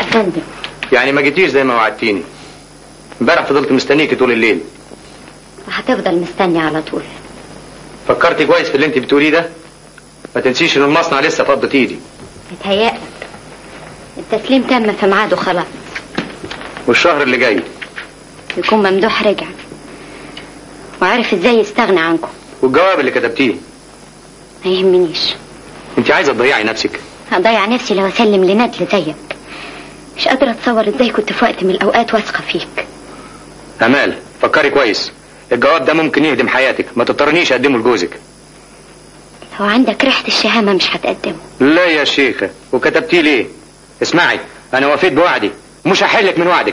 فندم يعني ما جيتيش زي ما وعدتيني امبارح فضلت مستنيكي طول الليل هتفضل مستني على طول فكرتي كويس في اللي انت بتقوليه ده ما تنسيش ان المصنع لسه في قبضة ايدي متهيألك التسليم تم في ميعاده خلاص والشهر اللي جاي يكون ممدوح رجع وعارف ازاي يستغنى عنكم والجواب اللي كتبتيه ما يهمنيش انت عايزه تضيعي نفسك هضيع نفسي لو اسلم لندل زيك مش قادرة اتصور ازاي كنت في وقت من الاوقات واثقة فيك امال فكري كويس الجواب ده ممكن يهدم حياتك ما تضطرنيش اقدمه لجوزك لو عندك ريحة الشهامة مش هتقدمه لا يا شيخة وكتبتيه ليه اسمعي انا وفيت بوعدي مش هحلك من وعدك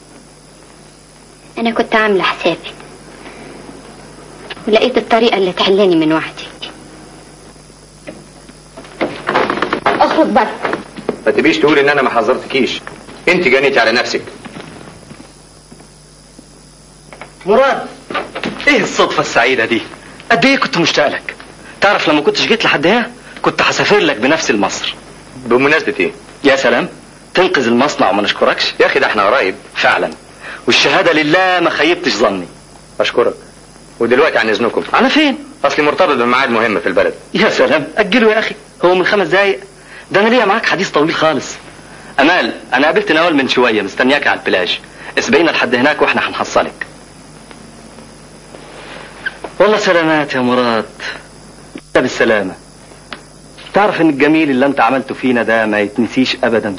انا كنت عاملة حسابي ولقيت الطريقة اللي تحلني من وعدي اخرج بره ما تبيش تقول ان انا ما حذرتكيش انت جنيتي على نفسك مراد ايه الصدفة السعيدة دي قد ايه كنت مشتاق لك تعرف لما كنتش جيت لحد هنا كنت هسافر لك بنفسي لمصر بمناسبة ايه يا سلام تنقذ المصنع وما نشكركش يا اخي ده احنا قرايب فعلا والشهادة لله ما خيبتش ظني اشكرك ودلوقتي عن اذنكم على فين اصلي مرتبط بميعاد مهم في البلد يا سلام اجله يا اخي هو من خمس دقايق ده انا ليا معاك حديث طويل خالص امال انا قابلت نوال من شويه مستنياك على البلاج اسبقينا لحد هناك واحنا هنحصلك والله سلامات يا مراد ده بالسلامة تعرف ان الجميل اللي انت عملته فينا ده ما يتنسيش ابدا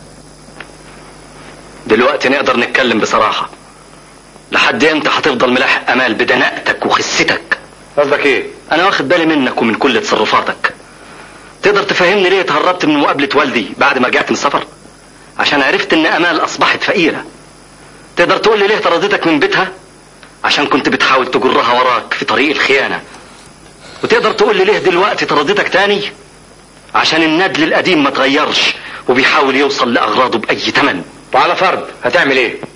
دلوقتي نقدر نتكلم بصراحة لحد امتى هتفضل ملاحق امال بدناءتك وخستك قصدك ايه انا واخد بالي منك ومن كل تصرفاتك تقدر تفهمني ليه اتهربت من مقابلة والدي بعد ما رجعت من السفر عشان عرفت ان امال اصبحت فقيرة تقدر تقول لي ليه طردتك من بيتها عشان كنت بتحاول تجرها وراك في طريق الخيانة وتقدر تقول لي ليه دلوقتي طردتك تاني عشان الندل القديم ما تغيرش وبيحاول يوصل لأغراضه بأي تمن وعلى فرض هتعمل ايه